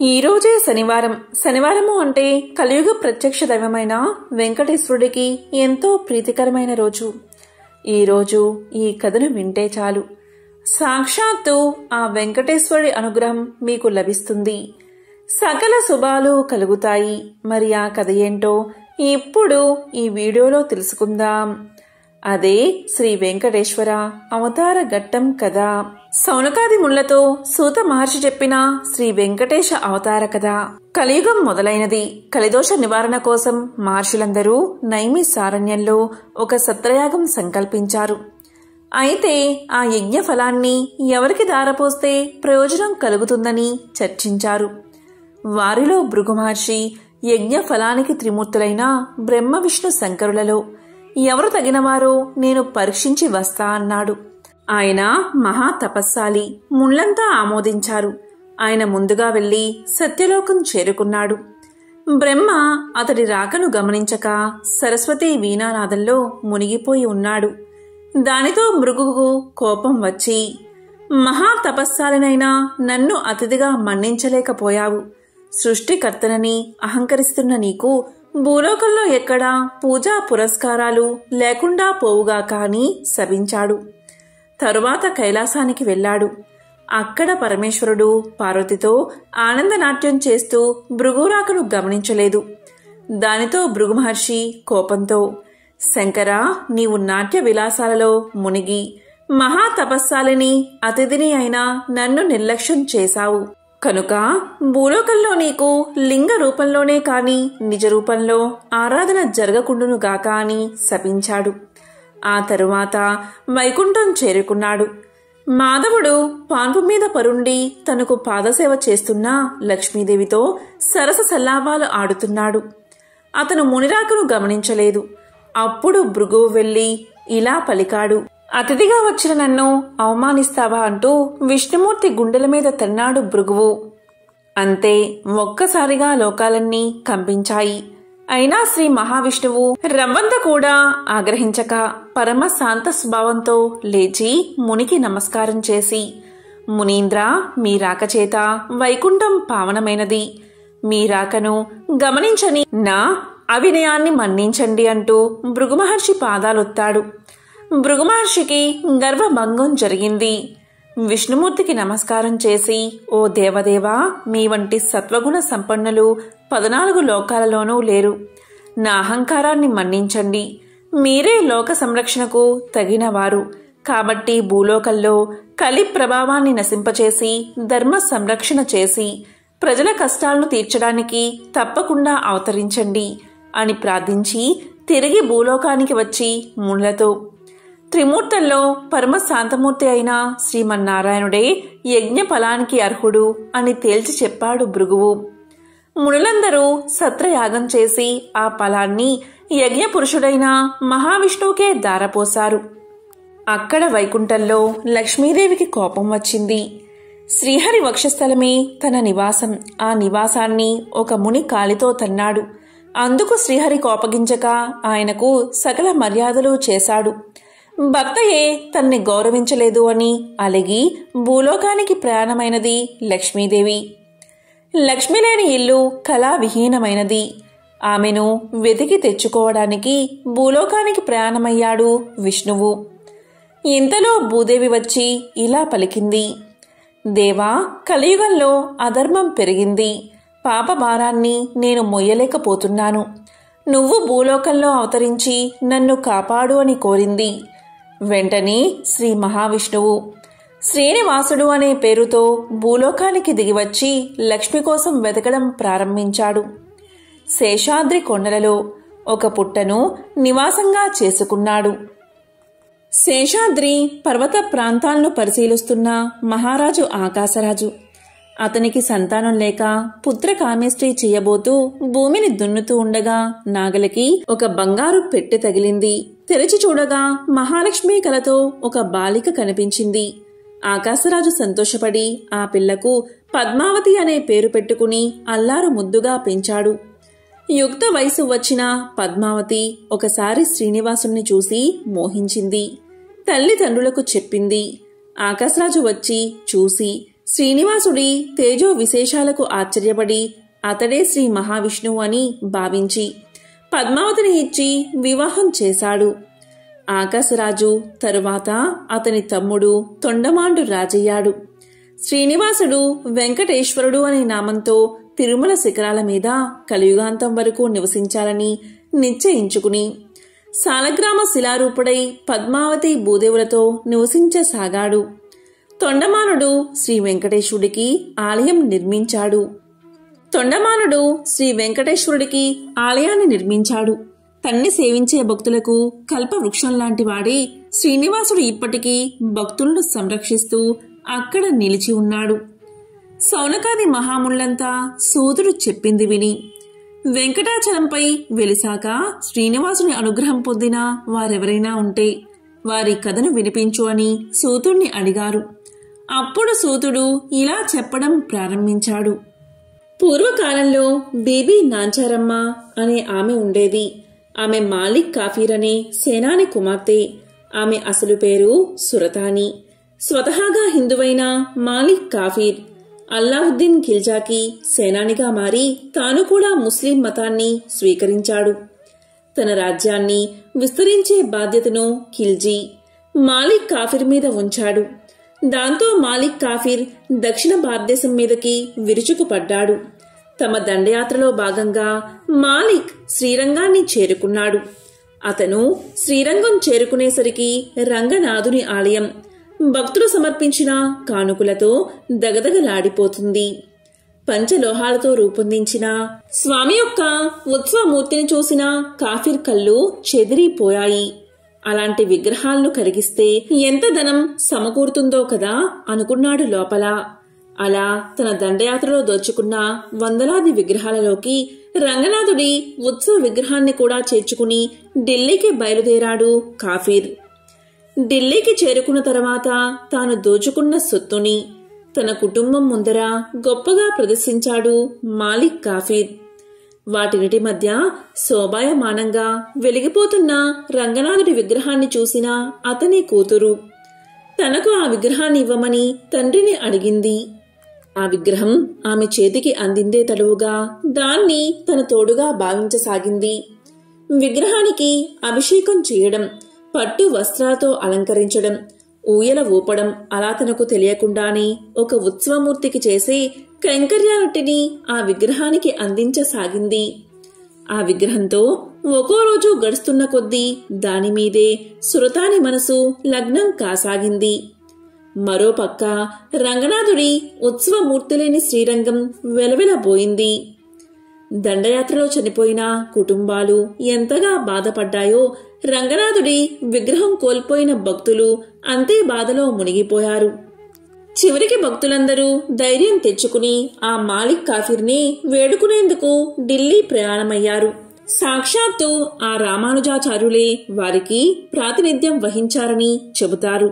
ఈ రోజే శనివారం శనివారము అంటే కలియుగ ప్రత్యక్ష దైవమైన వెంకటేశ్వరుడికి ఎంతో ప్రీతికరమైన రోజు ఈ రోజు ఈ కథను వింటే చాలు సాక్షాత్తు ఆ వెంకటేశ్వరుడి అనుగ్రహం మీకు లభిస్తుంది సకల శుభాలు కలుగుతాయి మరి ఆ కథ ఏంటో ఇప్పుడు ఈ వీడియోలో తెలుసుకుందాం అదే శ్రీ వెంకటేశ్వర అవతార ఘట్టం కథ సౌనకాది ముళ్లతో సూత మహర్షి చెప్పిన శ్రీ వెంకటేశ అవతార కథ కలియుగం మొదలైనది కలిదోష నివారణ కోసం మహర్షులందరూ నైమి సారణ్యంలో ఒక సత్రయాగం సంకల్పించారు అయితే ఆ యజ్ఞ ఫలాన్ని ఎవరికి దారపోస్తే ప్రయోజనం కలుగుతుందని చర్చించారు వారిలో భృగు మహర్షి యజ్ఞ ఫలానికి త్రిమూర్తులైన బ్రహ్మ విష్ణు శంకరులలో ఎవరు తగినవారో నేను పరీక్షించి వస్తా అన్నాడు ఆయన మహా తపస్సాలి ముళ్లంతా ఆమోదించారు ఆయన ముందుగా వెళ్లి సత్యలోకం చేరుకున్నాడు బ్రహ్మ అతడి రాకను గమనించక సరస్వతి వీణానాదంలో మునిగిపోయి ఉన్నాడు దానితో మృగుకు కోపం వచ్చి మహా తపస్సాలనైనా నన్ను అతిథిగా మన్నించలేకపోయావు సృష్టికర్తనని అహంకరిస్తున్న నీకు భూలోకంలో ఎక్కడా పూజా పురస్కారాలు లేకుండా పోవుగా కాని శపించాడు తరువాత కైలాసానికి వెళ్ళాడు అక్కడ పరమేశ్వరుడు పార్వతితో ఆనందనాట్యం చేస్తూ భృగురాకను గమనించలేదు దానితో భృగు మహర్షి కోపంతో శంకరా నీవు నాట్య విలాసాలలో మునిగి మహా తపస్సాలిని అతిథిని అయినా నన్ను నిర్లక్ష్యం చేశావు కనుక భూలోకంలో నీకు లింగ రూపంలోనే కాని నిజ రూపంలో ఆరాధన జరగకుండును గాక అని శపించాడు ఆ తరువాత వైకుంఠం చేరుకున్నాడు మాధవుడు పాన్పు మీద పరుండి తనకు పాదసేవ చేస్తున్న లక్ష్మీదేవితో సరస సల్లాపాలు ఆడుతున్నాడు అతను మునిరాకను గమనించలేదు అప్పుడు భృగువు వెళ్లి ఇలా పలికాడు అతిథిగా వచ్చిన నన్ను అవమానిస్తావా అంటూ విష్ణుమూర్తి గుండెల మీద తన్నాడు భృగువు అంతే ఒక్కసారిగా లోకాలన్నీ కంపించాయి అయినా శ్రీ మహావిష్ణువు రవ్వంత కూడా ఆగ్రహించక పరమ శాంత స్వభావంతో లేచి మునికి నమస్కారం చేసి మునీంద్ర మీ రాకచేత వైకుంఠం పావనమైనది మీ రాకను గమనించని నా అవినయాన్ని మన్నించండి అంటూ భృగుమహర్షి పాదాలొత్తాడు భృగుమహర్షికి గర్వభంగం జరిగింది విష్ణుమూర్తికి నమస్కారం చేసి ఓ దేవదేవా మీ వంటి సత్వగుణ సంపన్నులు పద్నాలుగు లోకాలలోనూ లేరు నా అహంకారాన్ని మన్నించండి మీరే లోక సంరక్షణకు తగినవారు కాబట్టి భూలోకంలో కలి ప్రభావాన్ని నశింపచేసి ధర్మ సంరక్షణ చేసి ప్రజల కష్టాలను తీర్చడానికి తప్పకుండా అవతరించండి అని ప్రార్థించి తిరిగి భూలోకానికి వచ్చి ముళ్లతో త్రిమూర్తుల్లో పరమ శాంతమూర్తి అయిన శ్రీమన్నారాయణుడే యజ్ఞ ఫలానికి అర్హుడు అని తేల్చి చెప్పాడు భృగువు మునులందరూ సత్రయాగం చేసి ఆ ఫలాన్ని యజ్ఞ పురుషుడైన మహావిష్ణువుకే దారపోశారు అక్కడ వైకుంఠంలో లక్ష్మీదేవికి కోపం వచ్చింది శ్రీహరి వక్షస్థలమే తన నివాసం ఆ నివాసాన్ని ఒక ముని కాలితో తన్నాడు అందుకు శ్రీహరి కోపగించక ఆయనకు సకల మర్యాదలు చేశాడు భర్తయే తన్ని గౌరవించలేదు అని అలిగి భూలోకానికి ప్రయాణమైనది లక్ష్మీదేవి లక్ష్మి లేని ఇల్లు కళావిహీనమైనది ఆమెను వెతికి తెచ్చుకోవడానికి భూలోకానికి ప్రయాణమయ్యాడు విష్ణువు ఇంతలో భూదేవి వచ్చి ఇలా పలికింది దేవా కలియుగంలో అధర్మం పెరిగింది పాప భారాన్ని నేను మొయ్యలేకపోతున్నాను నువ్వు భూలోకంలో అవతరించి నన్ను కాపాడు అని కోరింది వెంటనే శ్రీ మహావిష్ణువు శ్రీనివాసుడు అనే పేరుతో భూలోకానికి దిగివచ్చి లక్ష్మి కోసం వెతకడం ప్రారంభించాడు శేషాద్రి కొండలలో ఒక పుట్టను నివాసంగా చేసుకున్నాడు శేషాద్రి పర్వత ప్రాంతాలను పరిశీలిస్తున్న మహారాజు ఆకాశరాజు అతనికి సంతానం లేక పుత్ర కామేష్టి చేయబోతూ భూమిని దున్నుతూ ఉండగా నాగలికి ఒక బంగారు పెట్టె తగిలింది తెరిచి చూడగా మహాలక్ష్మి కలతో ఒక బాలిక కనిపించింది ఆకాశరాజు సంతోషపడి ఆ పిల్లకు పద్మావతి అనే పేరు పెట్టుకుని అల్లారు ముద్దుగా పెంచాడు యుక్త వయసు వచ్చిన పద్మావతి ఒకసారి శ్రీనివాసుణ్ణి చూసి మోహించింది తల్లిదండ్రులకు చెప్పింది ఆకాశరాజు వచ్చి చూసి శ్రీనివాసుడి తేజో విశేషాలకు ఆశ్చర్యపడి అతడే శ్రీ మహావిష్ణువు అని భావించి పద్మావతిని ఇచ్చి వివాహం చేశాడు ఆకాశరాజు తరువాత అతని తమ్ముడు తొండమాండు రాజయ్యాడు శ్రీనివాసుడు వెంకటేశ్వరుడు అనే నామంతో తిరుమల శిఖరాల మీద కలియుగాంతం వరకు నివసించాలని నిశ్చయించుకుని సాలగ్రామ శిలారూపుడై పద్మావతి భూదేవులతో నివసించసాగాడు తొండమానుడు శ్రీ వెంకటేశ్వరుడికి ఆలయం నిర్మించాడు తొండమానుడు శ్రీ వెంకటేశ్వరుడికి ఆలయాన్ని నిర్మించాడు తన్ని సేవించే భక్తులకు కల్పవృక్షం లాంటి వాడే శ్రీనివాసుడు ఇప్పటికీ భక్తులను సంరక్షిస్తూ అక్కడ నిలిచి ఉన్నాడు సౌనకాది మహాముళ్లంతా సూదుడు చెప్పింది విని వెంకటాచలంపై వెలిసాక శ్రీనివాసుని అనుగ్రహం పొందిన వారెవరైనా ఉంటే వారి కథను వినిపించు అని సూతుణ్ణి అడిగారు అప్పుడు సూతుడు ఇలా చెప్పడం ప్రారంభించాడు పూర్వకాలంలో బీబీ నాంచారమ్మ అనే ఆమె ఉండేది ఆమె మాలిక్ కాఫీర్ అనే సేనాని కుమార్తె ఆమె అసలు పేరు సురతాని స్వతహాగా హిందువైన మాలిక్ కాఫీర్ అల్లావుద్దీన్ ఖిల్జాకి సేనానిగా మారి తాను కూడా ముస్లిం మతాన్ని స్వీకరించాడు తన రాజ్యాన్ని విస్తరించే బాధ్యతను ఖిల్జీ మాలిక్ కాఫీర్ మీద ఉంచాడు దాంతో మాలిక్ కాఫీర్ దక్షిణ భారతదేశం మీదకి విరుచుకుపడ్డాడు తమ దండయాత్రలో భాగంగా మాలిక్ శ్రీరంగాన్ని చేరుకున్నాడు అతను శ్రీరంగం చేరుకునేసరికి రంగనాథుని ఆలయం భక్తులు సమర్పించిన కానుకలతో దగదగలాడిపోతుంది పంచలోహాలతో రూపొందించిన స్వామి యొక్క ఉత్సవమూర్తిని చూసిన కాఫీర్ కళ్ళు చెదిరిపోయాయి అలాంటి విగ్రహాలను కరిగిస్తే ఎంత ధనం సమకూరుతుందో కదా అనుకున్నాడు లోపల అలా తన దండయాత్రలో దోచుకున్న వందలాది విగ్రహాలలోకి రంగనాథుడి ఉత్సవ విగ్రహాన్ని కూడా చేర్చుకుని ఢిల్లీకి బయలుదేరాడు కాఫీర్ ఢిల్లీకి చేరుకున్న తర్వాత తాను దోచుకున్న సొత్తుని తన కుటుంబం ముందర గొప్పగా ప్రదర్శించాడు మాలిక్ కాఫీర్ వాటినిటి మధ్య శోభాయమానంగా వెలిగిపోతున్న రంగనాథుడి విగ్రహాన్ని చూసిన అతని కూతురు తనకు ఆ విగ్రహాన్ని ఇవ్వమని తండ్రిని అడిగింది ఆ విగ్రహం ఆమె చేతికి అందిందే తడువుగా దాన్ని తన తోడుగా భావించసాగింది విగ్రహానికి అభిషేకం చేయడం పట్టు వస్త్రాలతో అలంకరించడం ఊయల ఊపడం అలా తనకు తెలియకుండానే ఒక ఉత్సవమూర్తికి చేసే కైంకర్యాలటిని ఆ విగ్రహానికి అందించసాగింది ఆ విగ్రహంతో ఒక్కో రోజు గడుస్తున్న కొద్దీ దానిమీదే సురతాని మనసు లగ్నం కాసాగింది మరోపక్క రంగనాథుడి ఉత్సవమూర్తిలేని శ్రీరంగం వెలవెలబోయింది దండయాత్రలో చనిపోయిన కుటుంబాలు ఎంతగా బాధపడ్డాయో రంగనాథుడి విగ్రహం కోల్పోయిన భక్తులు అంతే బాధలో మునిగిపోయారు చివరికి భక్తులందరూ ధైర్యం తెచ్చుకుని ఆ మాలిక్ కాఫీర్ని వేడుకునేందుకు ఢిల్లీ ప్రయాణమయ్యారు సాక్షాత్తు ఆ రామానుజాచార్యులే వారికి ప్రాతినిధ్యం వహించారని చెబుతారు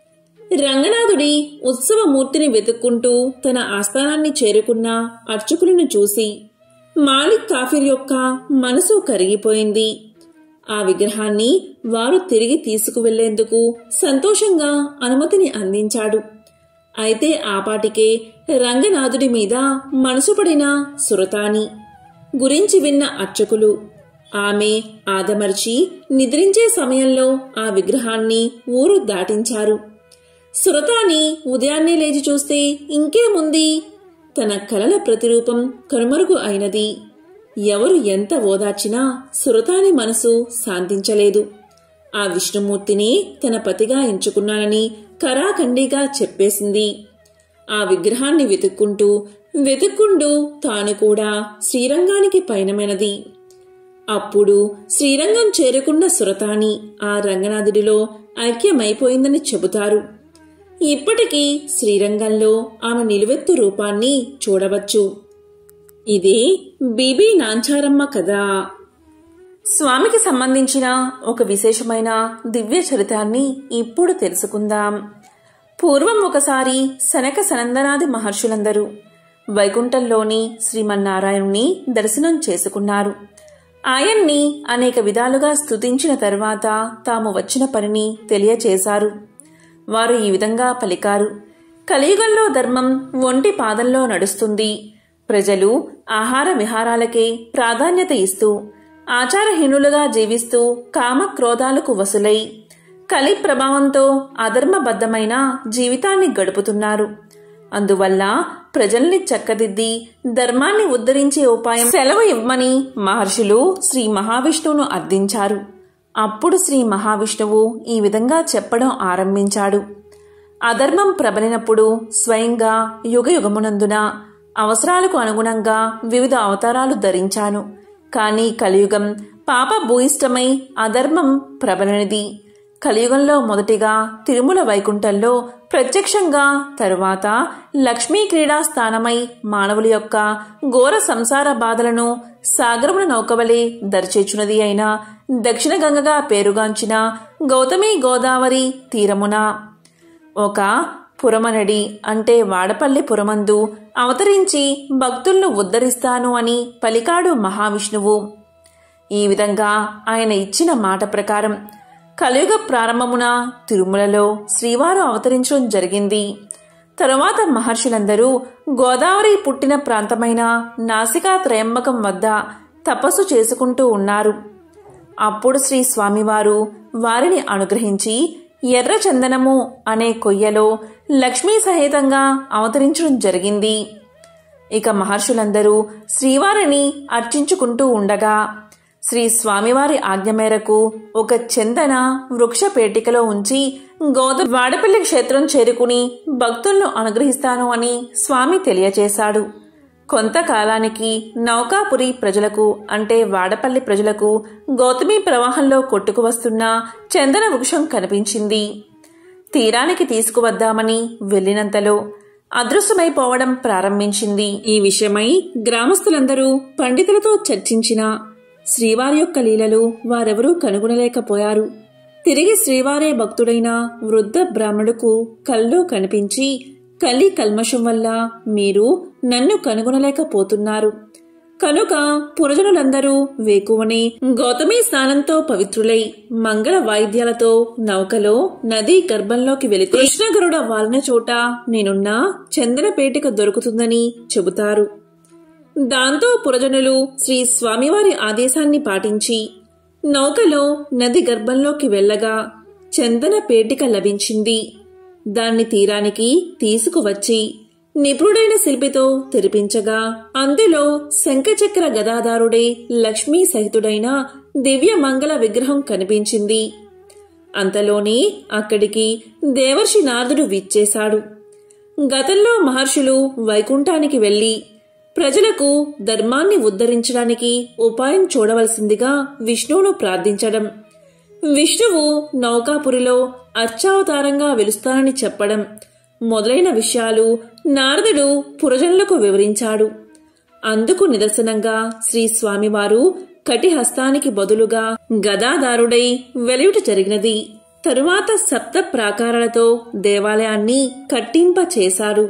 రంగనాథుడి ఉత్సవమూర్తిని వెతుక్కుంటూ తన ఆస్థానాన్ని చేరుకున్న అర్చకులను చూసి మాలిక్ కాఫీర్ యొక్క మనసు కరిగిపోయింది ఆ విగ్రహాన్ని వారు తిరిగి తీసుకువెళ్లేందుకు సంతోషంగా అనుమతిని అందించాడు అయితే ఆపాటికే రంగనాథుడి మీద మనసు పడిన సురతాని గురించి విన్న అర్చకులు ఆమె ఆదమర్చి నిద్రించే సమయంలో ఆ విగ్రహాన్ని ఊరు దాటించారు సురతాని ఉదయాన్నే లేచి చూస్తే ఇంకేముంది తన కలల ప్రతిరూపం కనుమరుగు అయినది ఎవరు ఎంత ఓదార్చినా సురతాని మనసు శాంతించలేదు ఆ విష్ణుమూర్తిని తన పతిగా ఎంచుకున్నానని కరాఖండిగా చెప్పేసింది ఆ విగ్రహాన్ని వెతుక్కుంటూ వెతుక్కుంటూ తాను కూడా శ్రీరంగానికి పయనమైనది అప్పుడు శ్రీరంగం చేరుకున్న సురతాని ఆ రంగనాథుడిలో ఐక్యమైపోయిందని చెబుతారు ఇప్పటికీ శ్రీరంగంలో ఆమె నిలువెత్తు రూపాన్ని చూడవచ్చు ఇదే బీబీ నాంచారమ్మ కథ స్వామికి సంబంధించిన ఒక విశేషమైన దివ్య చరితాన్ని ఇప్పుడు తెలుసుకుందాం పూర్వం ఒకసారి సనక సనందనాది మహర్షులందరూ వైకుంఠంలోని శ్రీమన్నారాయణుని దర్శనం చేసుకున్నారు ఆయన్ని అనేక విధాలుగా స్తుతించిన తరువాత తాము వచ్చిన పనిని తెలియచేశారు వారు ఈ విధంగా పలికారు కలియుగంలో ధర్మం ఒంటి పాదంలో నడుస్తుంది ప్రజలు ఆహార విహారాలకే ప్రాధాన్యత ఇస్తూ ఆచారహీనులుగా జీవిస్తూ కామ క్రోధాలకు వసులై కలి ప్రభావంతో అధర్మబద్ధమైన జీవితాన్ని గడుపుతున్నారు అందువల్ల ప్రజల్ని చక్కదిద్ది ధర్మాన్ని ఉద్ధరించే ఉపాయం సెలవు ఇవ్వమని మహర్షులు శ్రీ మహావిష్ణువును అర్థించారు అప్పుడు శ్రీ మహావిష్ణువు ఈ విధంగా చెప్పడం ఆరంభించాడు అధర్మం ప్రబలినప్పుడు స్వయంగా యుగయుగమునందున అవసరాలకు అనుగుణంగా వివిధ అవతారాలు ధరించాను కానీ కలియుగం పాప భూయిష్టమై అధర్మం ప్రబలనిది కలియుగంలో మొదటిగా తిరుమల వైకుంఠంలో ప్రత్యక్షంగా తరువాత లక్ష్మీ క్రీడా స్థానమై మానవుల యొక్క ఘోర సంసార బాధలను సాగరమున నౌకవలే దరిచేచున్నది అయిన దక్షిణ గంగగా పేరుగాంచిన గౌతమి గోదావరి తీరమున ఒక పురమనడి అంటే వాడపల్లి పురమందు అవతరించి భక్తులను ఉద్ధరిస్తాను అని పలికాడు మహావిష్ణువు ఈ విధంగా ఆయన ఇచ్చిన మాట ప్రకారం కలియుగ ప్రారంభమున తిరుమలలో శ్రీవారు అవతరించడం జరిగింది తరువాత మహర్షులందరూ గోదావరి పుట్టిన ప్రాంతమైన నాసికా త్రయంబకం వద్ద తపస్సు చేసుకుంటూ ఉన్నారు అప్పుడు శ్రీ స్వామివారు వారిని అనుగ్రహించి ఎర్ర చందనము అనే కొయ్యలో లక్ష్మీ సహితంగా అవతరించడం జరిగింది ఇక మహర్షులందరూ శ్రీవారిని అర్చించుకుంటూ ఉండగా శ్రీ స్వామివారి ఆజ్ఞ మేరకు ఒక చందన వృక్ష పేటికలో ఉంచి గోద వాడపల్లి క్షేత్రం చేరుకుని భక్తులను అనుగ్రహిస్తాను అని స్వామి తెలియచేశాడు కొంతకాలానికి నౌకాపురి ప్రజలకు అంటే వాడపల్లి ప్రజలకు గౌతమి ప్రవాహంలో కొట్టుకు వస్తున్న చందన వృక్షం కనిపించింది తీరానికి తీసుకువద్దామని వెళ్ళినంతలో అదృశ్యమైపోవడం ప్రారంభించింది ఈ విషయమై గ్రామస్తులందరూ పండితులతో చర్చించిన శ్రీవారి యొక్క లీలలు వారెవరూ కనుగొనలేకపోయారు తిరిగి శ్రీవారే భక్తుడైన వృద్ధ బ్రాహ్మణుడుకు కల్లో కనిపించి కలి కల్మషం వల్ల మీరు నన్ను కనుగొనలేకపోతున్నారు కనుక పురజనులందరూ వేకువని గౌతమి స్నానంతో పవిత్రులై మంగళ వాయిద్యాలతో నౌకలో నదీ గర్భంలోకి వెళితే కృష్ణగరుడ వాలిన చోట నేనున్న చందనపేటిక దొరుకుతుందని చెబుతారు దాంతో పురజనులు శ్రీ స్వామివారి ఆదేశాన్ని పాటించి నౌకలో నది గర్భంలోకి వెళ్ళగా చందన పేటిక లభించింది దాన్ని తీరానికి తీసుకువచ్చి నిపుణుడైన శిల్పితో తెరిపించగా అందులో శంఖచక్ర గదాదారుడే లక్ష్మీ సహితుడైన దివ్య మంగళ విగ్రహం కనిపించింది అంతలోనే అక్కడికి దేవర్షి నారదుడు విచ్చేశాడు గతంలో మహర్షులు వైకుంఠానికి వెళ్లి ప్రజలకు ధర్మాన్ని ఉద్ధరించడానికి ఉపాయం చూడవలసిందిగా విష్ణువును ప్రార్థించడం విష్ణువు నౌకాపురిలో అర్చావతారంగా వెలుస్తానని చెప్పడం మొదలైన విషయాలు నారదుడు పురజనులకు వివరించాడు అందుకు నిదర్శనంగా శ్రీ స్వామివారు కటిహస్తానికి బదులుగా గదాదారుడై వెలుయుట జరిగినది తరువాత సప్త ప్రాకారాలతో దేవాలయాన్ని కట్టింప చేశారు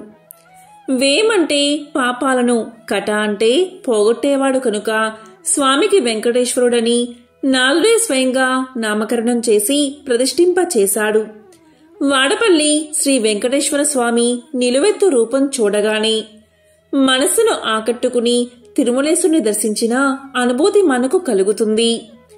వేమంటే పాపాలను కట అంటే పోగొట్టేవాడు కనుక స్వామికి వెంకటేశ్వరుడని నాలుడే స్వయంగా నామకరణం చేసి ప్రతిష్ఠింప చేశాడు వాడపల్లి శ్రీ వెంకటేశ్వర స్వామి నిలువెత్తు రూపం చూడగానే మనస్సును ఆకట్టుకుని తిరుమలేశుని దర్శించిన అనుభూతి మనకు కలుగుతుంది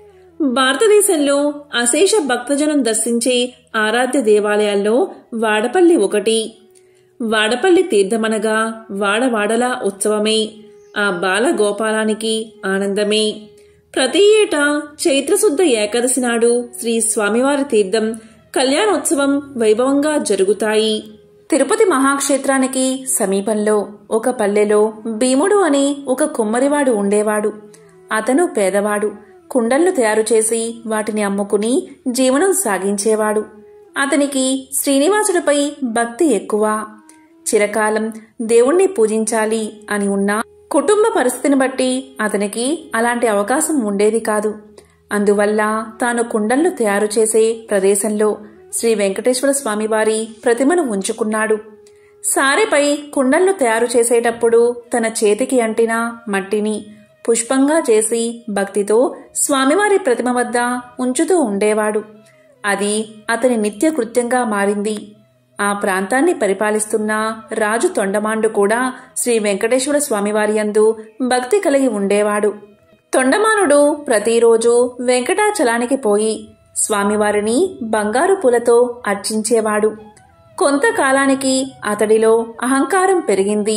భారతదేశంలో అశేష భక్తజనం దర్శించే ఆరాధ్య దేవాలయాల్లో వాడపల్లి ఒకటి వాడపల్లి తీర్థమనగా వాడవాడలా ఉత్సవమే ఆ బాల గోపాలానికి ఆనందమే ప్రతి ఏటా చైత్రశుద్ధ ఏకాదశి నాడు శ్రీ స్వామివారి తీర్థం కళ్యాణోత్సవం వైభవంగా జరుగుతాయి తిరుపతి మహాక్షేత్రానికి సమీపంలో ఒక పల్లెలో భీముడు అని ఒక కుమ్మరివాడు ఉండేవాడు అతను పేదవాడు కుండలను తయారు చేసి వాటిని అమ్ముకుని జీవనం సాగించేవాడు అతనికి శ్రీనివాసుడిపై భక్తి ఎక్కువ చిరకాలం దేవుణ్ణి పూజించాలి అని ఉన్నా కుటుంబ పరిస్థితిని బట్టి అతనికి అలాంటి అవకాశం ఉండేది కాదు అందువల్ల తాను కుండలను తయారు చేసే ప్రదేశంలో శ్రీ వెంకటేశ్వర స్వామివారి ప్రతిమను ఉంచుకున్నాడు సారెపై కుండలను తయారు చేసేటప్పుడు తన చేతికి అంటిన మట్టిని పుష్పంగా చేసి భక్తితో స్వామివారి ప్రతిమ వద్ద ఉంచుతూ ఉండేవాడు అది అతని నిత్య కృత్యంగా మారింది ఆ ప్రాంతాన్ని పరిపాలిస్తున్న రాజు తొండమాండు కూడా శ్రీ వెంకటేశ్వర స్వామివారి యందు భక్తి కలిగి ఉండేవాడు తొండమానుడు ప్రతిరోజు వెంకటాచలానికి పోయి స్వామివారిని బంగారు పూలతో అర్చించేవాడు కొంతకాలానికి అతడిలో అహంకారం పెరిగింది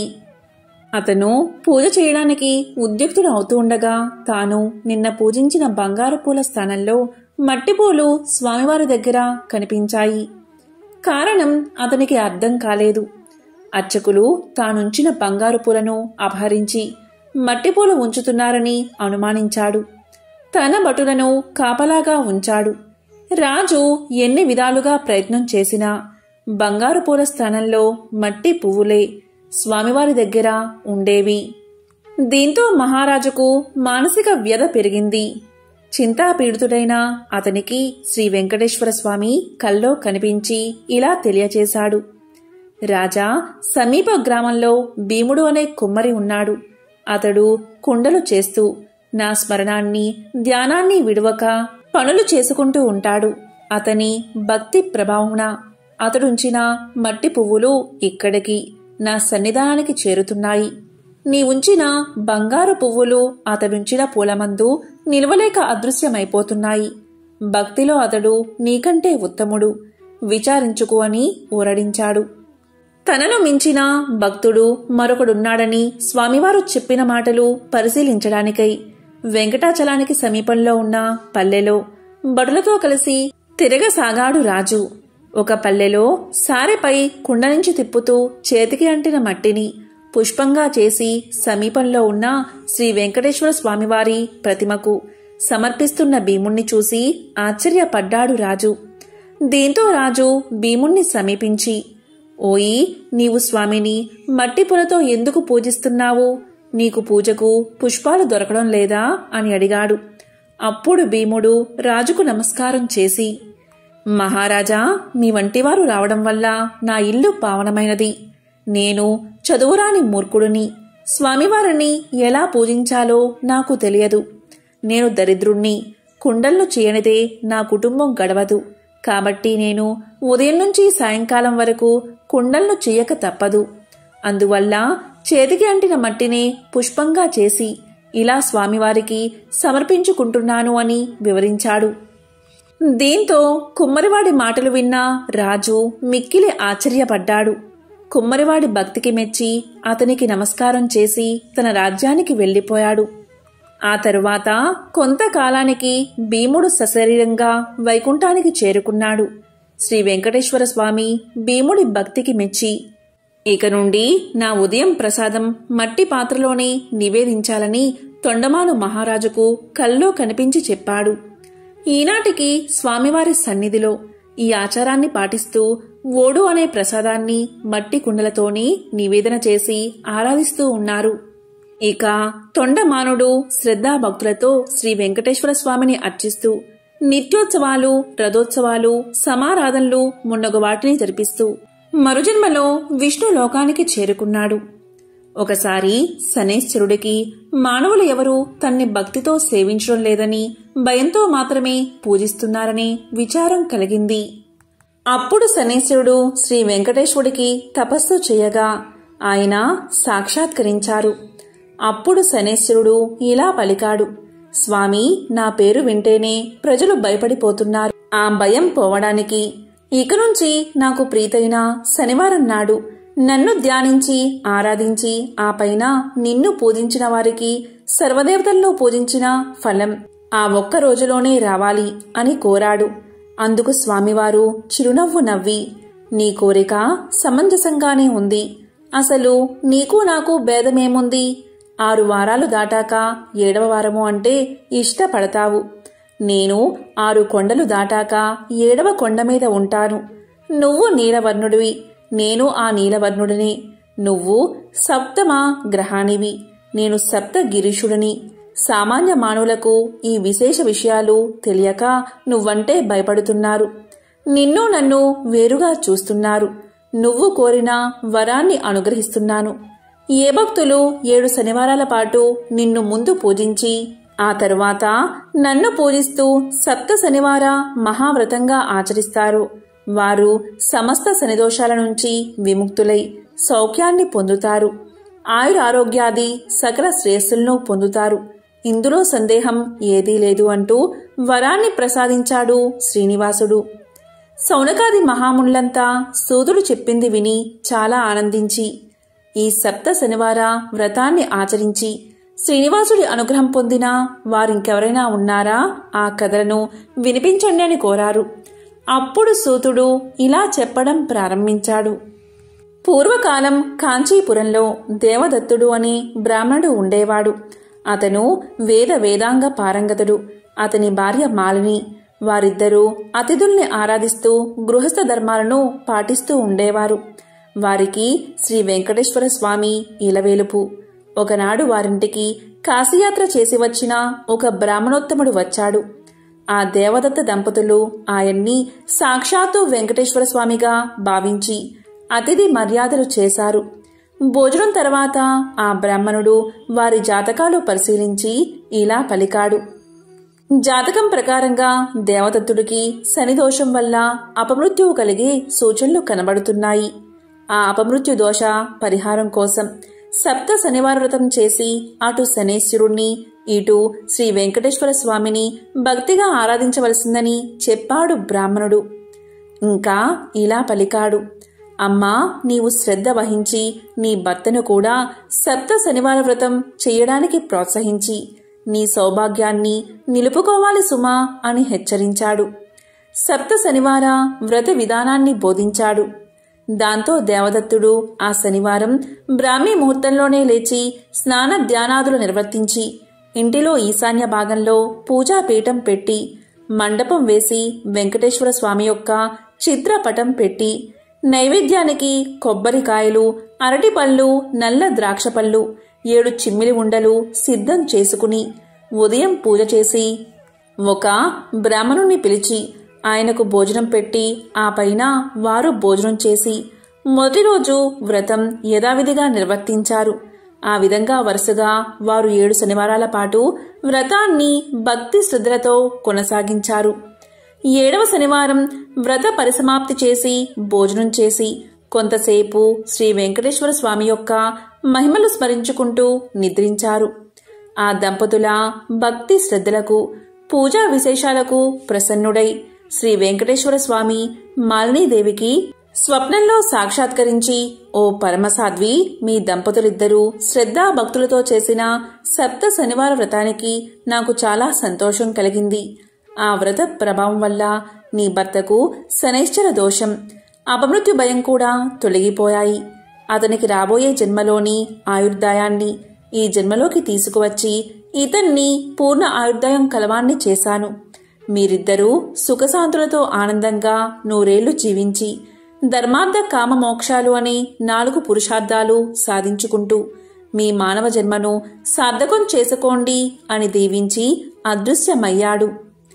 అతను పూజ చేయడానికి ఉద్యుక్తుడు అవుతూ ఉండగా తాను నిన్న పూజించిన బంగారు పూల స్థానంలో మట్టి పూలు స్వామివారి దగ్గర కనిపించాయి కారణం అతనికి అర్థం కాలేదు అర్చకులు తానుంచిన బంగారు పూలను అపహరించి మట్టి పూలు ఉంచుతున్నారని అనుమానించాడు తన భటులను కాపలాగా ఉంచాడు రాజు ఎన్ని విధాలుగా ప్రయత్నం చేసినా బంగారు పూల స్థానంలో మట్టి పువ్వులే స్వామివారి దగ్గర ఉండేవి దీంతో మహారాజుకు మానసిక వ్యధ పెరిగింది చింతాపీడితుడైన అతనికి శ్రీ వెంకటేశ్వర స్వామి కల్లో కనిపించి ఇలా తెలియచేశాడు రాజా సమీప గ్రామంలో భీముడు అనే కుమ్మరి ఉన్నాడు అతడు కుండలు చేస్తూ నా స్మరణాన్ని ధ్యానాన్ని విడువక పనులు చేసుకుంటూ ఉంటాడు అతని భక్తి ప్రభావమున అతడుంచిన మట్టి పువ్వులు ఇక్కడికి నా సన్నిధానానికి చేరుతున్నాయి నీ ఉంచిన బంగారు పువ్వులు అతడుంచిన పూలమందు నిలవలేక అదృశ్యమైపోతున్నాయి భక్తిలో అతడు నీకంటే ఉత్తముడు విచారించుకు అని ఊరడించాడు తనను మించిన భక్తుడు మరొకడున్నాడని స్వామివారు చెప్పిన మాటలు పరిశీలించడానికై వెంకటాచలానికి సమీపంలో ఉన్న పల్లెలో బడులతో కలిసి తిరగసాగాడు రాజు ఒక పల్లెలో సారెపై కుండ నుంచి తిప్పుతూ చేతికి అంటిన మట్టిని పుష్పంగా చేసి సమీపంలో ఉన్న శ్రీ వెంకటేశ్వర స్వామివారి ప్రతిమకు సమర్పిస్తున్న భీముణ్ణి చూసి ఆశ్చర్యపడ్డాడు రాజు దీంతో రాజు భీముణ్ణి సమీపించి ఓయి నీవు స్వామిని మట్టి పొలతో ఎందుకు పూజిస్తున్నావు నీకు పూజకు పుష్పాలు దొరకడం లేదా అని అడిగాడు అప్పుడు భీముడు రాజుకు నమస్కారం చేసి మహారాజా మీ వంటివారు రావడం వల్ల నా ఇల్లు పావనమైనది నేను చదువురాని మూర్ఖుడిని స్వామివారిని ఎలా పూజించాలో నాకు తెలియదు నేను దరిద్రుణ్ణి కుండలను చేయనిదే నా కుటుంబం గడవదు కాబట్టి నేను ఉదయం నుంచి సాయంకాలం వరకు కుండలను చేయక తప్పదు అందువల్ల చేతికి అంటిన మట్టిని పుష్పంగా చేసి ఇలా స్వామివారికి సమర్పించుకుంటున్నాను అని వివరించాడు దీంతో కుమ్మరివాడి మాటలు విన్న రాజు మిక్కిలి ఆశ్చర్యపడ్డాడు కుమ్మరివాడి భక్తికి మెచ్చి అతనికి నమస్కారం చేసి తన రాజ్యానికి వెళ్ళిపోయాడు ఆ తరువాత కొంతకాలానికి భీముడు సశరీరంగా వైకుంఠానికి చేరుకున్నాడు శ్రీ వెంకటేశ్వర స్వామి భీముడి భక్తికి మెచ్చి ఇక నుండి నా ఉదయం ప్రసాదం మట్టి పాత్రలోనే నివేదించాలని తొండమాను మహారాజుకు కల్లో కనిపించి చెప్పాడు ఈనాటికి స్వామివారి సన్నిధిలో ఈ ఆచారాన్ని పాటిస్తూ ఓడు అనే ప్రసాదాన్ని మట్టి కుండలతోని నివేదన చేసి ఆరాధిస్తూ ఉన్నారు ఇక తొండమానుడు శ్రద్ధాభక్తులతో శ్రీ వెంకటేశ్వర స్వామిని అర్చిస్తూ నిత్యోత్సవాలు రథోత్సవాలు సమారాధనలు మున్నగు వాటిని జరిపిస్తూ మరుజన్మలో విష్ణు లోకానికి చేరుకున్నాడు ఒకసారి శనేశ్వరుడికి మానవులు ఎవరూ తన్ని భక్తితో సేవించడం లేదని భయంతో మాత్రమే పూజిస్తున్నారనే విచారం కలిగింది అప్పుడు శనేశ్వరుడు శ్రీ వెంకటేశ్వరుడికి తపస్సు చేయగా ఆయన సాక్షాత్కరించారు అప్పుడు శనేశ్వరుడు ఇలా పలికాడు స్వామి నా పేరు వింటేనే ప్రజలు భయపడిపోతున్నారు ఆ భయం పోవడానికి ఇక నుంచి నాకు ప్రీతైన శనివారం నాడు నన్ను ధ్యానించి ఆరాధించి ఆ పైన నిన్ను పూజించిన వారికి సర్వదేవతల్లో పూజించిన ఫలం ఆ ఒక్క రోజులోనే రావాలి అని కోరాడు అందుకు స్వామివారు చిరునవ్వు నవ్వి నీ కోరిక సమంజసంగానే ఉంది అసలు నీకు నాకు భేదమేముంది ఆరు వారాలు దాటాక ఏడవ వారము అంటే ఇష్టపడతావు నేను ఆరు కొండలు దాటాక ఏడవ కొండ మీద ఉంటాను నువ్వు నీలవర్ణుడివి నేను ఆ నీలవర్ణుడిని నువ్వు సప్తమ గ్రహానివి నేను సప్త గిరీషుడిని సామాన్య మానవులకు ఈ విశేష విషయాలు తెలియక నువ్వంటే భయపడుతున్నారు నిన్ను నన్ను వేరుగా చూస్తున్నారు నువ్వు కోరిన వరాన్ని అనుగ్రహిస్తున్నాను ఏ భక్తులు ఏడు శనివారాల పాటు నిన్ను ముందు పూజించి ఆ తరువాత నన్ను పూజిస్తూ సప్త శనివార మహావ్రతంగా ఆచరిస్తారు వారు సమస్త శనిదోషాల నుంచి విముక్తులై సౌఖ్యాన్ని పొందుతారు ఆయురారోగ్యాది సకల శ్రేయస్సులను పొందుతారు ఇందులో సందేహం ఏదీ లేదు అంటూ వరాన్ని ప్రసాదించాడు శ్రీనివాసుడు సౌనకాది మహామునులంతా సూదుడు చెప్పింది విని చాలా ఆనందించి ఈ సప్త శనివార వ్రతాన్ని ఆచరించి శ్రీనివాసుడి అనుగ్రహం పొందిన వారింకెవరైనా ఉన్నారా ఆ కథలను వినిపించండి అని కోరారు అప్పుడు సూతుడు ఇలా చెప్పడం ప్రారంభించాడు పూర్వకాలం కాంచీపురంలో దేవదత్తుడు అని బ్రాహ్మణుడు ఉండేవాడు అతను వేద వేదాంగ పారంగతుడు అతని భార్య మాలిని వారిద్దరూ అతిథుల్ని ఆరాధిస్తూ గృహస్థ ధర్మాలను పాటిస్తూ ఉండేవారు వారికి శ్రీ వెంకటేశ్వర స్వామి ఇలవేలుపు ఒకనాడు వారింటికి కాశీయాత్ర చేసి వచ్చిన ఒక బ్రాహ్మణోత్తముడు వచ్చాడు ఆ దేవదత్త దంపతులు ఆయన్ని సాక్షాత్తు వెంకటేశ్వర స్వామిగా భావించి అతిథి మర్యాదలు చేశారు భోజనం తర్వాత ఆ బ్రాహ్మణుడు వారి జాతకాలు పరిశీలించి ఇలా పలికాడు జాతకం ప్రకారంగా దేవదత్తుడికి శనిదోషం వల్ల అపమృత్యువు కలిగే సూచనలు కనబడుతున్నాయి ఆ అపమృత్యు దోష పరిహారం కోసం సప్త శనివార వ్రతం చేసి అటు శనేశ్వరుణ్ణి ఇటు శ్రీ వెంకటేశ్వర స్వామిని భక్తిగా ఆరాధించవలసిందని చెప్పాడు బ్రాహ్మణుడు ఇంకా ఇలా పలికాడు అమ్మా నీవు శ్రద్ధ వహించి నీ భర్తను కూడా సప్త శనివార వ్రతం చేయడానికి ప్రోత్సహించి నీ సౌభాగ్యాన్ని నిలుపుకోవాలి సుమా అని హెచ్చరించాడు సప్త శనివార వ్రత విధానాన్ని బోధించాడు దాంతో దేవదత్తుడు ఆ శనివారం బ్రాహ్మీ ముహూర్తంలోనే లేచి స్నాన ధ్యానాదులు నిర్వర్తించి ఇంటిలో ఈశాన్య భాగంలో పూజాపీఠం పెట్టి మండపం వేసి వెంకటేశ్వర స్వామి యొక్క చిత్రపటం పెట్టి నైవేద్యానికి కొబ్బరికాయలు అరటిపళ్ళు నల్ల ద్రాక్ష పళ్ళు ఏడు చిమ్మిలి ఉండలు సిద్ధం చేసుకుని ఉదయం పూజ చేసి ఒక బ్రాహ్మణుణ్ణి పిలిచి ఆయనకు భోజనం పెట్టి ఆ పైన వారు భోజనం చేసి మొదటి రోజు వ్రతం యథావిధిగా నిర్వర్తించారు ఆ విధంగా వరుసగా వారు ఏడు శనివారాల పాటు వ్రతాన్ని భక్తి శ్రద్ధలతో కొనసాగించారు ఏడవ శనివారం వ్రత పరిసమాప్తి చేసి భోజనం చేసి కొంతసేపు శ్రీ వెంకటేశ్వర స్వామి యొక్క మహిమలు స్మరించుకుంటూ నిద్రించారు ఆ దంపతుల భక్తి శ్రద్ధలకు పూజా విశేషాలకు ప్రసన్నుడై శ్రీ వెంకటేశ్వర స్వామి మాలినీదేవికి స్వప్నంలో సాక్షాత్కరించి ఓ పరమసాధ్వి మీ దంపతులిద్దరూ శ్రద్ధా భక్తులతో చేసిన సప్త శనివార వ్రతానికి నాకు చాలా సంతోషం కలిగింది ఆ వ్రత ప్రభావం వల్ల నీ భర్తకు శనైశ్చర దోషం అపమృత్యు భయం కూడా తొలగిపోయాయి అతనికి రాబోయే జన్మలోని ఆయుర్దాయాన్ని ఈ జన్మలోకి తీసుకువచ్చి ఇతన్ని పూర్ణ ఆయుర్దాయం కలవాన్ని చేశాను మీరిద్దరూ సుఖశాంతులతో ఆనందంగా నూరేళ్లు జీవించి ధర్మార్థ కామ మోక్షాలు అనే నాలుగు పురుషార్థాలు సాధించుకుంటూ మీ మానవ జన్మను సార్థకం చేసుకోండి అని దీవించి అదృశ్యమయ్యాడు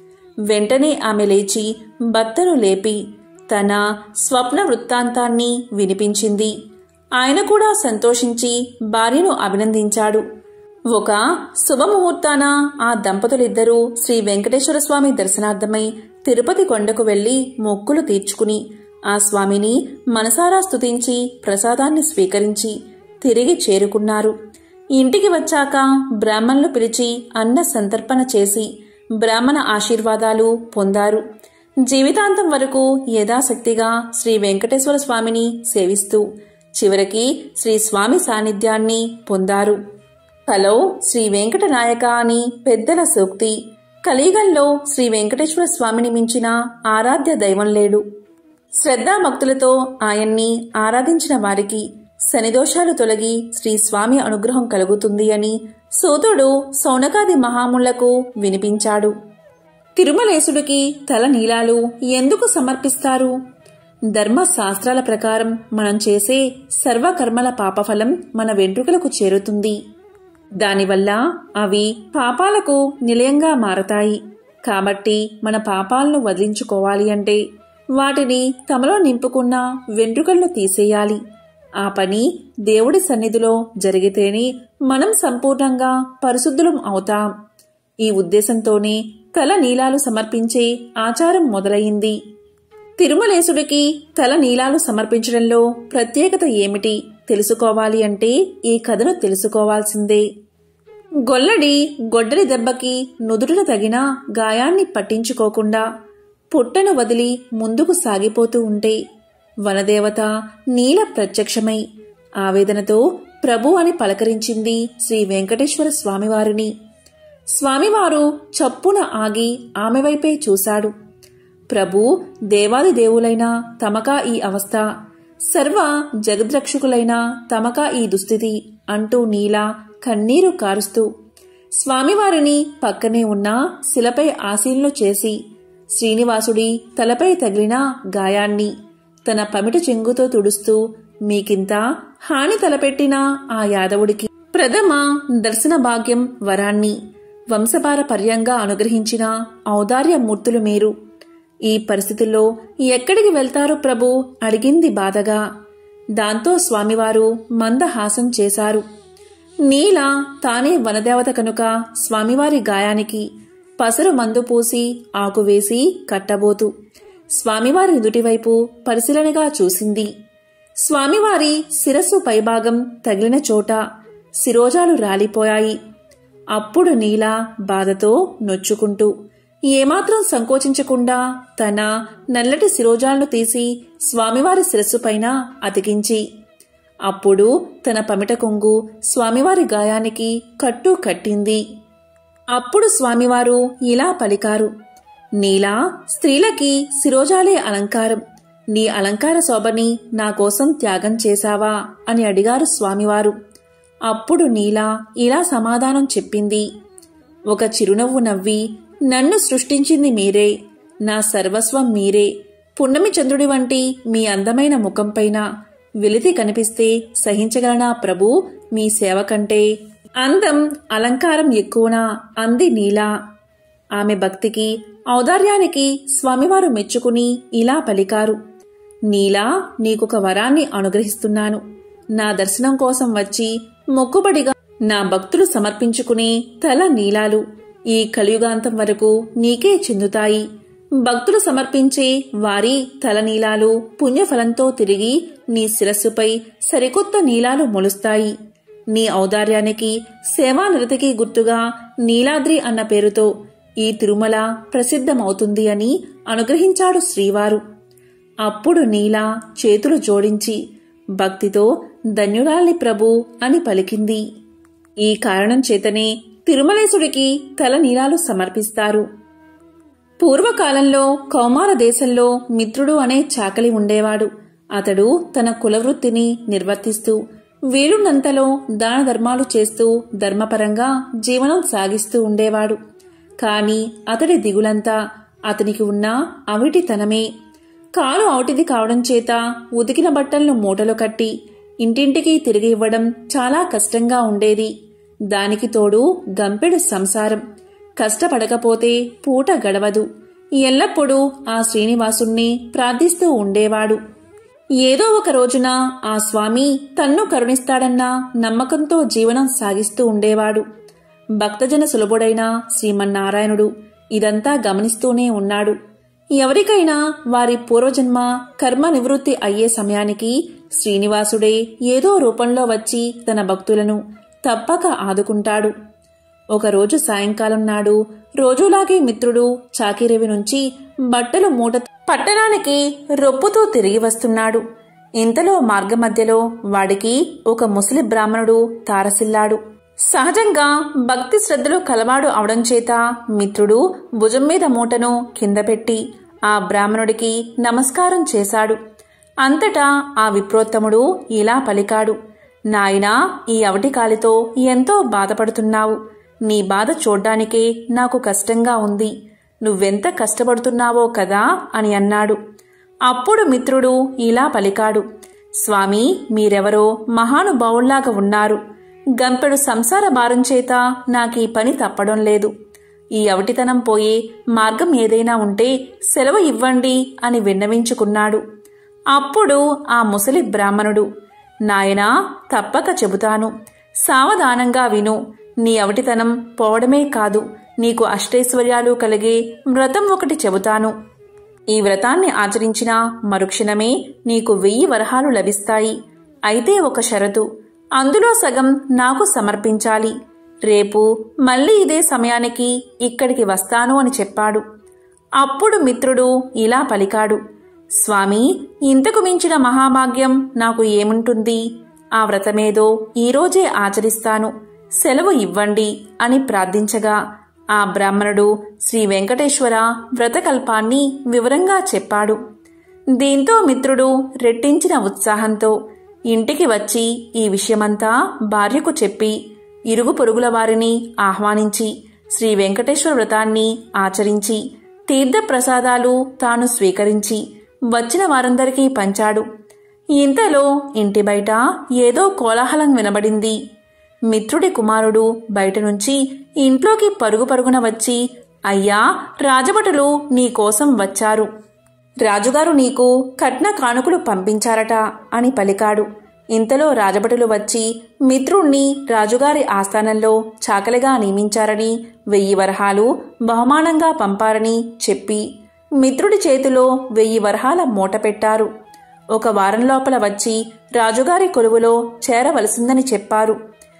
వెంటనే ఆమె లేచి భర్తను లేపి తన స్వప్న వృత్తాంతాన్ని వినిపించింది ఆయన కూడా సంతోషించి భార్యను అభినందించాడు ఒక శుభముహూర్తాన ఆ దంపతులిద్దరూ శ్రీ వెంకటేశ్వర స్వామి దర్శనార్థమై తిరుపతి కొండకు వెళ్లి మొక్కులు తీర్చుకుని ఆ స్వామిని మనసారా స్తుతించి ప్రసాదాన్ని స్వీకరించి తిరిగి చేరుకున్నారు ఇంటికి వచ్చాక బ్రాహ్మణులు పిలిచి అన్న సంతర్పణ చేసి బ్రాహ్మణ ఆశీర్వాదాలు పొందారు జీవితాంతం వరకు యథాశక్తిగా శ్రీ వెంకటేశ్వర స్వామిని సేవిస్తూ చివరికి శ్రీ స్వామి సాన్నిధ్యాన్ని పొందారు హలో శ్రీ వెంకట నాయక అని పెద్దల సూక్తి కలియుగంలో శ్రీ వెంకటేశ్వర స్వామిని మించిన ఆరాధ్య దైవం లేడు శ్రద్ధాభక్తులతో ఆయన్ని ఆరాధించిన వారికి శనిదోషాలు తొలగి శ్రీ స్వామి అనుగ్రహం కలుగుతుంది అని సూతుడు సౌనకాది మహాములకు వినిపించాడు తిరుమలేశుడికి తల నీలాలు ఎందుకు సమర్పిస్తారు ధర్మశాస్త్రాల ప్రకారం మనం చేసే సర్వకర్మల పాపఫలం మన వెంట్రుకలకు చేరుతుంది దానివల్ల అవి పాపాలకు నిలయంగా మారతాయి కాబట్టి మన పాపాలను వదిలించుకోవాలి అంటే వాటిని తమలో నింపుకున్న వెంట్రుకలను తీసేయాలి ఆ పని దేవుడి సన్నిధిలో జరిగితేనే మనం సంపూర్ణంగా పరిశుద్ధులం అవుతాం ఈ ఉద్దేశంతోనే తల నీలాలు సమర్పించే ఆచారం మొదలయింది తిరుమలేశుడికి తల నీలాలు సమర్పించడంలో ప్రత్యేకత ఏమిటి తెలుసుకోవాలి అంటే ఈ కథను తెలుసుకోవాల్సిందే గొల్లడి గొడ్డలి దెబ్బకి నుదురున తగిన గాయాన్ని పట్టించుకోకుండా పుట్టను వదిలి ముందుకు సాగిపోతూ ఉంటే వనదేవత నీల ప్రత్యక్షమై ఆవేదనతో ప్రభు అని పలకరించింది శ్రీ వెంకటేశ్వర స్వామివారిని స్వామివారు చప్పున ఆగి ఆమె వైపే చూశాడు ప్రభు దేవాది దేవులైన తమకా ఈ అవస్థ సర్వ జగద్రక్షకులైన తమకా ఈ దుస్థితి అంటూ నీల కన్నీరు కారుస్తూ స్వామివారిని పక్కనే ఉన్న శిలపై ఆశీలను చేసి శ్రీనివాసుడి తలపై తగిలిన గాయాన్ని తన పమిట చెంగుతో తుడుస్తూ మీకింత హాని తలపెట్టిన ఆ యాదవుడికి ప్రథమ దర్శన భాగ్యం వరాన్ని వంశపారపర్యంగా అనుగ్రహించిన ఔదార్య మూర్తులు మీరు ఈ పరిస్థితుల్లో ఎక్కడికి వెళ్తారు ప్రభు అడిగింది బాధగా దాంతో స్వామివారు మందహాసం చేశారు నీల తానే వనదేవత కనుక స్వామివారి గాయానికి పసరు మందు పూసి ఆకువేసి కట్టబోతు స్వామివారి నుదుటివైపు పరిశీలనగా చూసింది స్వామివారి శిరస్సు పైభాగం తగిలిన చోట శిరోజాలు రాలిపోయాయి అప్పుడు నీల బాధతో నొచ్చుకుంటూ ఏమాత్రం సంకోచించకుండా తన నల్లటి శిరోజాలను తీసి స్వామివారి శిరస్సుపైన అతికించి అప్పుడు తన పమిట కొంగు స్వామివారి గాయానికి కట్టు కట్టింది అప్పుడు స్వామివారు ఇలా పలికారు నీలా స్త్రీలకి శిరోజాలే అలంకారం నీ అలంకార శోభని నా కోసం త్యాగం చేశావా అని అడిగారు స్వామివారు అప్పుడు నీలా ఇలా సమాధానం చెప్పింది ఒక చిరునవ్వు నవ్వి నన్ను సృష్టించింది మీరే నా సర్వస్వం మీరే పున్నమి చంద్రుడి వంటి మీ అందమైన ముఖంపైన వెలితి కనిపిస్తే సహించగలనా ప్రభు మీ సేవ కంటే అందం అలంకారం ఎక్కువనా అంది నీలా ఆమె భక్తికి ఔదార్యానికి స్వామివారు మెచ్చుకుని ఇలా పలికారు నీలా నీకొక వరాన్ని అనుగ్రహిస్తున్నాను నా దర్శనం కోసం వచ్చి మొక్కుబడిగా నా భక్తులు సమర్పించుకునే తల నీలాలు ఈ కలియుగాంతం వరకు నీకే చెందుతాయి భక్తులు సమర్పించే వారి తలనీలాలు పుణ్యఫలంతో తిరిగి నీ శిరస్సుపై సరికొత్త నీలాలు మొలుస్తాయి నీ ఔదార్యానికి సేవానిరతికి గుర్తుగా నీలాద్రి అన్న పేరుతో ఈ తిరుమల ప్రసిద్ధమవుతుంది అని అనుగ్రహించాడు శ్రీవారు అప్పుడు నీల చేతులు జోడించి భక్తితో ధన్యురాలి ప్రభు అని పలికింది ఈ కారణం చేతనే తిరుమలేశుడికి తల నీలాలు సమర్పిస్తారు పూర్వకాలంలో కౌమార దేశంలో మిత్రుడు అనే చాకలి ఉండేవాడు అతడు తన కులవృత్తిని నిర్వర్తిస్తూ వీలున్నంతలో దాన ధర్మాలు చేస్తూ ధర్మపరంగా జీవనం సాగిస్తూ ఉండేవాడు కాని అతడి దిగులంతా అతనికి ఉన్న అవిటితనమే కాలు అవటిది కావడం చేత ఉతికిన బట్టలను మూటలు కట్టి ఇంటింటికి తిరిగి ఇవ్వడం చాలా కష్టంగా ఉండేది దానికి తోడు గంపెడు సంసారం కష్టపడకపోతే పూట గడవదు ఎల్లప్పుడూ ఆ శ్రీనివాసుణ్ణి ప్రార్థిస్తూ ఉండేవాడు ఏదో ఒక రోజున ఆ స్వామి తన్ను కరుణిస్తాడన్న నమ్మకంతో జీవనం సాగిస్తూ ఉండేవాడు భక్తజన సులభుడైన శ్రీమన్నారాయణుడు ఇదంతా గమనిస్తూనే ఉన్నాడు ఎవరికైనా వారి పూర్వజన్మ కర్మ నివృత్తి అయ్యే సమయానికి శ్రీనివాసుడే ఏదో రూపంలో వచ్చి తన భక్తులను తప్పక ఆదుకుంటాడు ఒకరోజు సాయంకాలం నాడు రోజులాగే మిత్రుడు చాకిరేవి నుంచి బట్టలు మూట పట్టణానికి రొప్పుతూ తిరిగి వస్తున్నాడు ఇంతలో మార్గమధ్యలో వాడికి ఒక ముసలి బ్రాహ్మణుడు తారసిల్లాడు సహజంగా భక్తి శ్రద్ధలు కలవాడు అవడం చేత మిత్రుడు భుజం మీద మూటను కింద పెట్టి ఆ బ్రాహ్మణుడికి నమస్కారం చేశాడు అంతటా ఆ విప్రోత్తముడు ఇలా పలికాడు నాయనా ఈ అవటి కాలితో ఎంతో బాధపడుతున్నావు నీ బాధ చూడ్డానికే నాకు కష్టంగా ఉంది నువ్వెంత కష్టపడుతున్నావో కదా అని అన్నాడు అప్పుడు మిత్రుడు ఇలా పలికాడు స్వామి మీరెవరో మహానుభావుల్లాగా ఉన్నారు గంపెడు సంసార భారం చేత నాకీ పని తప్పడం లేదు ఈ అవటితనం పోయే మార్గం ఏదైనా ఉంటే సెలవు ఇవ్వండి అని విన్నవించుకున్నాడు అప్పుడు ఆ ముసలి బ్రాహ్మణుడు నాయనా తప్పక చెబుతాను సావధానంగా విను నీ అవటితనం పోవడమే కాదు నీకు అష్టైశ్వర్యాలు కలిగే వ్రతం ఒకటి చెబుతాను ఈ వ్రతాన్ని ఆచరించిన మరుక్షణమే నీకు వెయ్యి వరహాలు లభిస్తాయి అయితే ఒక షరతు అందులో సగం నాకు సమర్పించాలి రేపు మళ్ళీ ఇదే సమయానికి ఇక్కడికి వస్తాను అని చెప్పాడు అప్పుడు మిత్రుడు ఇలా పలికాడు స్వామి ఇంతకు మించిన మహాభాగ్యం నాకు ఏముంటుంది ఆ వ్రతమేదో ఈరోజే ఆచరిస్తాను సెలవు ఇవ్వండి అని ప్రార్థించగా ఆ బ్రాహ్మణుడు శ్రీ వెంకటేశ్వర వ్రతకల్పాన్ని వివరంగా చెప్పాడు దీంతో మిత్రుడు రెట్టించిన ఉత్సాహంతో ఇంటికి వచ్చి ఈ విషయమంతా భార్యకు చెప్పి ఇరుగు పొరుగుల వారిని ఆహ్వానించి శ్రీ వెంకటేశ్వర వ్రతాన్ని ఆచరించి తీర్థప్రసాదాలు తాను స్వీకరించి వచ్చిన వారందరికీ పంచాడు ఇంతలో ఇంటి బయట ఏదో కోలాహలం వినబడింది మిత్రుడి కుమారుడు బయట నుంచి ఇంట్లోకి పరుగు పరుగున వచ్చి అయ్యా రాజభటులు నీకోసం వచ్చారు రాజుగారు నీకు కట్న కానుకలు పంపించారట అని పలికాడు ఇంతలో రాజభటులు వచ్చి మిత్రుణ్ణి రాజుగారి ఆస్థానంలో చాకలిగా నియమించారని వెయ్యి వరహాలు బహుమానంగా పంపారని చెప్పి మిత్రుడి చేతిలో వెయ్యి వరహాల మూట పెట్టారు ఒక వారం లోపల వచ్చి రాజుగారి కొలువులో చేరవలసిందని చెప్పారు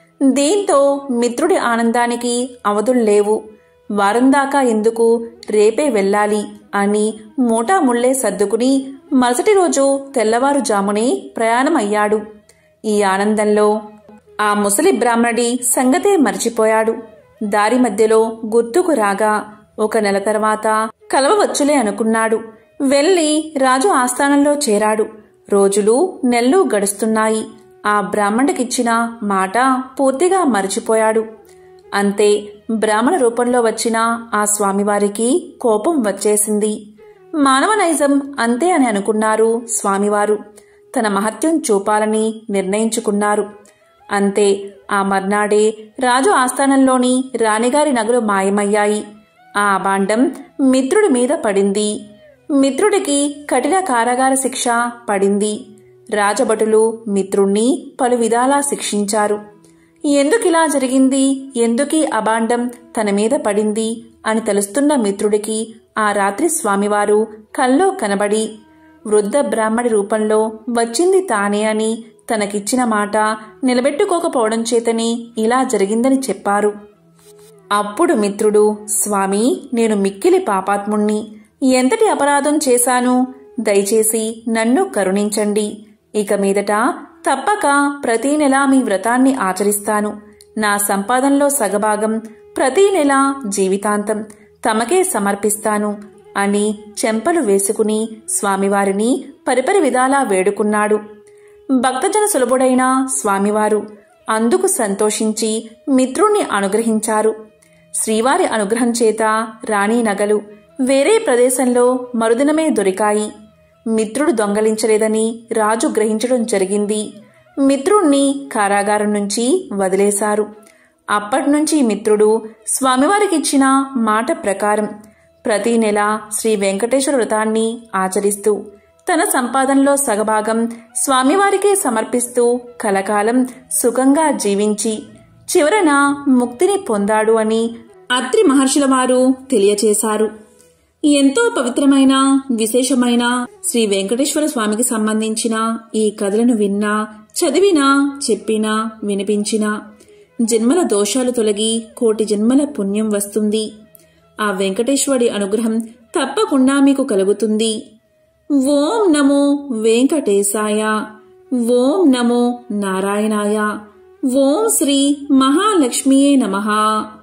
దీంతో మిత్రుడి ఆనందానికి అవధుల్లేవు వారం దాకా ఎందుకు రేపే వెళ్ళాలి అని మూటా ముళ్ళే సర్దుకుని మరుసటి రోజు తెల్లవారుజామునే ప్రయాణమయ్యాడు ఈ ఆనందంలో ఆ ముసలి బ్రాహ్మణుడి సంగతే మర్చిపోయాడు దారి మధ్యలో గుర్తుకు రాగా ఒక నెల తర్వాత కలవవచ్చులే అనుకున్నాడు వెళ్ళి రాజు ఆస్థానంలో చేరాడు రోజులు నెల్లు గడుస్తున్నాయి ఆ బ్రాహ్మణుడికిచ్చిన మాట పూర్తిగా మర్చిపోయాడు అంతే బ్రాహ్మణ రూపంలో వచ్చిన ఆ స్వామివారికి కోపం వచ్చేసింది మానవ నైజం అంతే అని అనుకున్నారు స్వామివారు తన మహత్యం చూపాలని నిర్ణయించుకున్నారు అంతే ఆ మర్నాడే రాజు ఆస్థానంలోని రాణిగారి నగలు మాయమయ్యాయి ఆ అభాండం మిత్రుడి మీద పడింది మిత్రుడికి కఠిన కారాగార శిక్ష పడింది రాజభటులు మిత్రుణ్ణి పలు విధాలా శిక్షించారు ఎందుకిలా జరిగింది ఎందుకీ అభాండం తన మీద పడింది అని తెలుస్తున్న మిత్రుడికి ఆ రాత్రి స్వామివారు కల్లో కనబడి వృద్ధ బ్రాహ్మడి రూపంలో వచ్చింది తానే అని తనకిచ్చిన మాట నిలబెట్టుకోకపోవడం చేతని ఇలా జరిగిందని చెప్పారు అప్పుడు మిత్రుడు స్వామి నేను మిక్కిలి పాపాత్ముణ్ణి ఎంతటి అపరాధం చేశాను దయచేసి నన్ను కరుణించండి ఇక మీదట తప్పక ప్రతీ నెల మీ వ్రతాన్ని ఆచరిస్తాను నా సంపాదనలో సగభాగం ప్రతీ నెల జీవితాంతం తమకే సమర్పిస్తాను అని చెంపలు వేసుకుని స్వామివారిని పరిపరి విధాలా వేడుకున్నాడు భక్తజన సులభుడైన స్వామివారు అందుకు సంతోషించి మిత్రుణ్ణి అనుగ్రహించారు శ్రీవారి అనుగ్రహం చేత రాణి నగలు వేరే ప్రదేశంలో మరుదినమే దొరికాయి మిత్రుడు దొంగలించలేదని రాజు గ్రహించడం జరిగింది మిత్రుణ్ణి కారాగారం నుంచి వదిలేశారు అప్పటినుంచి మిత్రుడు స్వామివారికిచ్చిన మాట ప్రకారం ప్రతి నెల శ్రీ వెంకటేశ్వర వ్రతాన్ని ఆచరిస్తూ తన సంపాదనలో సగభాగం స్వామివారికే సమర్పిస్తూ కలకాలం సుఖంగా జీవించి చివరన ముక్తిని పొందాడు అని అత్రి మహర్షుల వారు తెలియచేశారు ఎంతో పవిత్రమైన విశేషమైన శ్రీ వెంకటేశ్వర స్వామికి సంబంధించిన ఈ కథలను విన్నా చదివినా చెప్పినా వినిపించినా జన్మల దోషాలు తొలగి కోటి జన్మల పుణ్యం వస్తుంది ఆ వెంకటేశ్వరుడి అనుగ్రహం తప్పకుండా మీకు కలుగుతుంది ఓం నమో వెంకటేశాయ ఓం నమో నారాయణాయ ఓం శ్రీ మహాలక్ష్మియే నమః